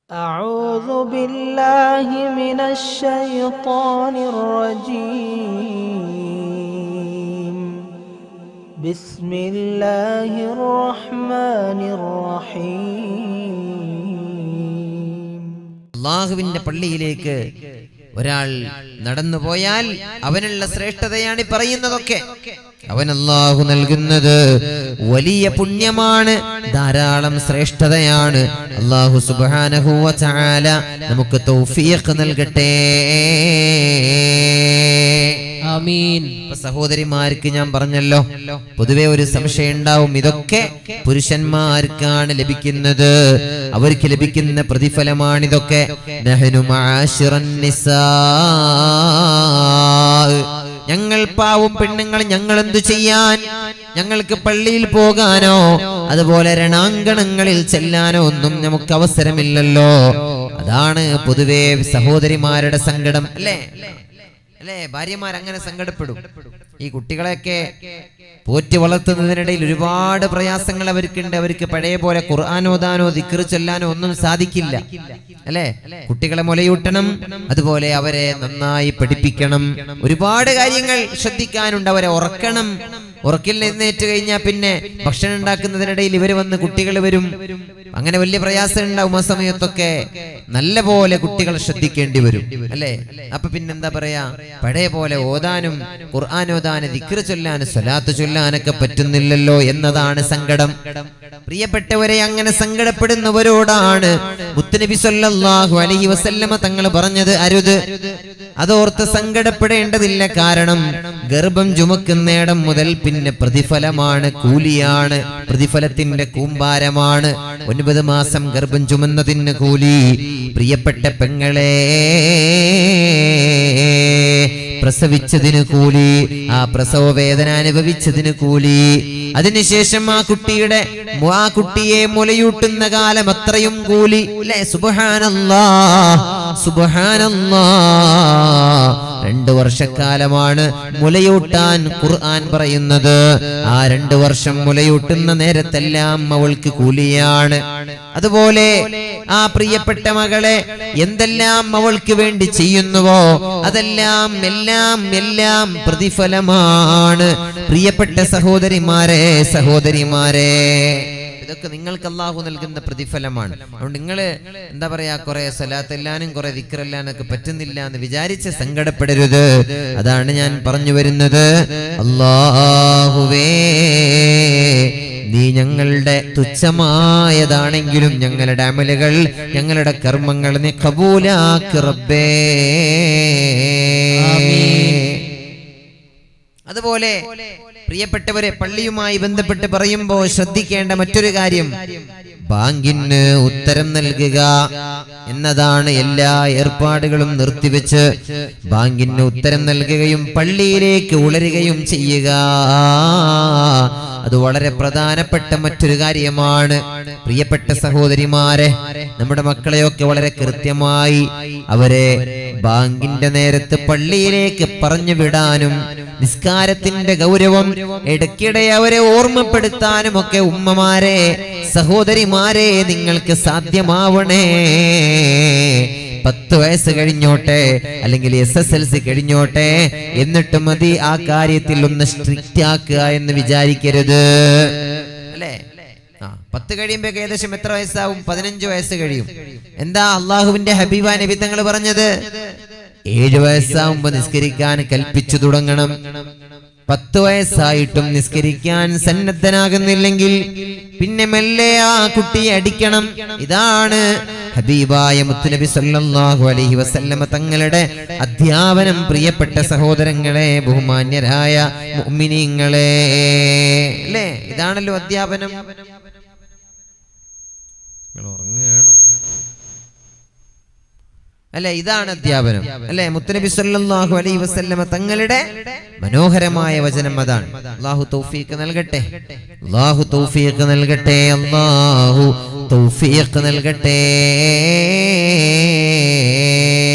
أعوذ بالله من الشيطان الرجيم بسم الله الرحمن الرحيم അള്ളാഹുവിന്റെ പള്ളിയിലേക്ക് ഒരാൾ നടന്നു പോയാൽ അവനുള്ള ശ്രേഷ്ഠതയാണ് ഈ പറയുന്നതൊക്കെ അവൻ അള്ളാഹു നൽകുന്നത് വലിയ പുണ്യമാണ് ധാരാളം ശ്രേഷ്ഠതയാണ് അള്ളാഹു സുബാനഹുവ ചാല നമുക്ക് തൗഫീഖ് നൽകട്ടെ ആമീൻ ഇപ്പൊ സഹോദരിമാർക്ക് ഞാൻ പറഞ്ഞല്ലോ പൊതുവെ ഒരു സംശയം ഉണ്ടാവും ഇതൊക്കെ പുരുഷന്മാർക്കാണ് ലഭിക്കുന്നത് അവർക്ക് ലഭിക്കുന്ന പ്രതിഫലമാണിതൊക്കെ നഹ്നു മആശിറൻ നിസാ. ഞങ്ങൾ പാവം പെണ്ണുങ്ങൾ ഞങ്ങൾ എന്തു ചെയ്യാൻ ഞങ്ങൾക്ക് പള്ളിയിൽ പോകാനോ അതുപോലെ രണാങ്കണങ്ങളിൽ ചെല്ലാനോ ഒന്നും നമുക്ക് അവസരമില്ലല്ലോ അതാണ് പൊതുവെ സഹോദരിമാരുടെ സങ്കടം അല്ലേ അല്ലേ ഭാര്യമാർ അങ്ങനെ സങ്കടപ്പെടും ഈ കുട്ടികളെയൊക്കെ പോറ്റി വളർത്തുന്നതിനിടയിൽ ഒരുപാട് പ്രയാസങ്ങൾ അവർക്കുണ്ട് അവർക്ക് പഴയ പോലെ ഖുർആാനോദാനോ ദിക്കറ് ചൊല്ലാനോ ഒന്നും സാധിക്കില്ല അല്ലേ കുട്ടികളെ മുലയൂട്ടണം അതുപോലെ അവരെ നന്നായി പഠിപ്പിക്കണം ഒരുപാട് കാര്യങ്ങൾ ശ്രദ്ധിക്കാനുണ്ട് അവരെ ഉറക്കണം ഉറക്കിൽ നിന്നേറ്റ് കഴിഞ്ഞാൽ പിന്നെ ഭക്ഷണം ഉണ്ടാക്കുന്നതിനിടയിൽ ഇവർ വന്ന് കുട്ടികൾ വരും അങ്ങനെ വലിയ പ്രയാസം ഉണ്ടാവും ആ സമയത്തൊക്കെ നല്ല പോലെ കുട്ടികളെ ശ്രദ്ധിക്കേണ്ടി വരും അല്ലേ അപ്പൊ പിന്നെന്താ പറയാ പഴയ പോലെ ഓതാനും ഖുർആൻ ഓതാനും ദിക്റ് ചൊല്ലാനും സ്വലാത്ത് ചൊല്ലാനൊക്കെ പറ്റുന്നില്ലല്ലോ എന്നതാണ് സങ്കടം പ്രിയപ്പെട്ടവരെ അങ്ങനെ സങ്കടപ്പെടുന്നവരോടാണ് മുത്തുനബി സല്ലല്ലാഹു അലൈഹി വസല്ലമ തങ്ങൾ പറഞ്ഞത് അരുത് അതോർത്ത് സങ്കടപ്പെടേണ്ടതില്ല കാരണം ഗർഭം ചുമക്കുന്നിടം മുതൽ പിന്നെ പ്രതിഫലമാണ് കൂലിയാണ് പ്രതിഫലത്തിന്റെ കൂമ്പാരമാണ് ഒൻപത് മാസം ഗർഭം ചുമന്നതിന് കൂലി പ്രിയപ്പെട്ട പെങ്ങളെ പ്രസവിച്ചതിന് കൂലി ആ പ്രസവ വേദന അനുഭവിച്ചതിന് കൂലി അതിനുശേഷം ആ കുട്ടിയുടെ ആ കുട്ടിയെ മുലയൂട്ടുന്ന കാലം അത്രയും കൂലി അല്ലേ സുബഹാനല്ലാ സുബഹാനല്ലാ രണ്ടു വർഷക്കാലമാണ് മുലയൂട്ടാൻ ഖുർആൻ പറയുന്നത് ആ രണ്ടു വർഷം മുലയൂട്ടുന്ന നേരത്തെല്ലാം അവൾക്ക് കൂലിയാണ് അതുപോലെ ആ പ്രിയപ്പെട്ട മകളെ എന്തെല്ലാം അവൾക്ക് വേണ്ടി ചെയ്യുന്നുവോ അതെല്ലാം എല്ലാം എല്ലാം പ്രതിഫലമാണ് പ്രിയപ്പെട്ട സഹോദരിമാരെ സഹോദരിമാരെ ഇതൊക്കെ നിങ്ങൾക്ക് അള്ളാഹു നൽകുന്ന പ്രതിഫലമാണ് അതുകൊണ്ട് നിങ്ങൾ എന്താ പറയാ കുറെ സലാത്തെല്ലാനും കുറെ ദിക്കറെല്ലാനൊക്കെ പറ്റുന്നില്ല എന്ന് വിചാരിച്ച് സങ്കടപ്പെടരുത് അതാണ് ഞാൻ പറഞ്ഞു വരുന്നത് അള്ളാഹുവേ നീ ഞങ്ങളുടെ തുച്ഛമായതാണെങ്കിലും ഞങ്ങളുടെ അമലുകൾ ഞങ്ങളുടെ കർമ്മങ്ങൾ നീ കബൂലാക്ക് റബ്ബേ അതുപോലെ പ്രിയപ്പെട്ടവരെ പള്ളിയുമായി ബന്ധപ്പെട്ട് പറയുമ്പോൾ ശ്രദ്ധിക്കേണ്ട മറ്റൊരു കാര്യം ബാങ്കിന് ഉത്തരം നൽകുക എന്നതാണ് എല്ലാ ഏർപ്പാടുകളും നിർത്തിവെച്ച് ബാങ്കിന് ഉത്തരം നൽകുകയും പള്ളിയിലേക്ക് ഉളരുകയും ചെയ്യുക അത് വളരെ പ്രധാനപ്പെട്ട മറ്റൊരു കാര്യമാണ് പ്രിയപ്പെട്ട സഹോദരിമാരെ നമ്മുടെ മക്കളെയൊക്കെ വളരെ കൃത്യമായി അവരെ ബാങ്കിന്റെ നേരത്ത് പള്ളിയിലേക്ക് പറഞ്ഞു വിടാനും നിസ്കാരത്തിന്റെ ഗൗരവം ഇടയ്ക്കിടെ അവരെ ഓർമ്മപ്പെടുത്താനും ഒക്കെ ഉമ്മമാരെ സഹോദരിമാരെ നിങ്ങൾക്ക് സാധ്യമാവണേ പത്ത് വയസ്സ് കഴിഞ്ഞോട്ടെ അല്ലെങ്കിൽ എസ് എസ് എൽ സി കഴിഞ്ഞോട്ടെ എന്നിട്ട് മതി ആ കാര്യത്തിൽ ഒന്ന് സ്ട്രിക്റ്റ് ആക്കുക എന്ന് വിചാരിക്കരുത് അല്ലേ ആ പത്ത് കഴിയുമ്പോ ഏകദേശം എത്ര വയസ്സാവും പതിനഞ്ച് വയസ്സ് കഴിയും എന്താ അള്ളാഹുവിന്റെ ഹബീബ നബി തങ്ങൾ പറഞ്ഞത് ഏഴ് വയസ്സാവുമ്പോ നിസ്കരിക്കാൻ കൽപ്പിച്ചു തുടങ്ങണം പത്ത് വയസ്സായിട്ടും നിസ്കരിക്കാൻ സന്നദ്ധനാകുന്നില്ലെങ്കിൽ പിന്നെ മെല്ലെ ആ കുട്ടിയെ അടിക്കണം ഇതാണ് ഹബീബായ മുത്തുനബി സല്ലല്ലാഹു അലൈഹി വസല്ലമ തങ്ങളുടെ അധ്യാപനം പ്രിയപ്പെട്ട സഹോദരങ്ങളെ ബഹുമാന്യരായ മുഅ്മിനീങ്ങളെ അല്ലേ ഇതാണല്ലോ അധ്യാപനം നിങ്ങൾ ഉറങ്ങുകയാണോ അല്ലെ ഇതാണ് അധ്യാപനം അല്ലെ മുത്തനബി സല്ലല്ലാഹു അലൈഹി വസല്ലമ തങ്ങളുടെ മനോഹരമായ വചനം അതാണ് അള്ളാഹു തൗഫീഖ് നൽകട്ടെ അള്ളാഹു തൗഫീഖ് നൽകട്ടെ അള്ളാഹു തൗഫീഖ് നൽകട്ടെ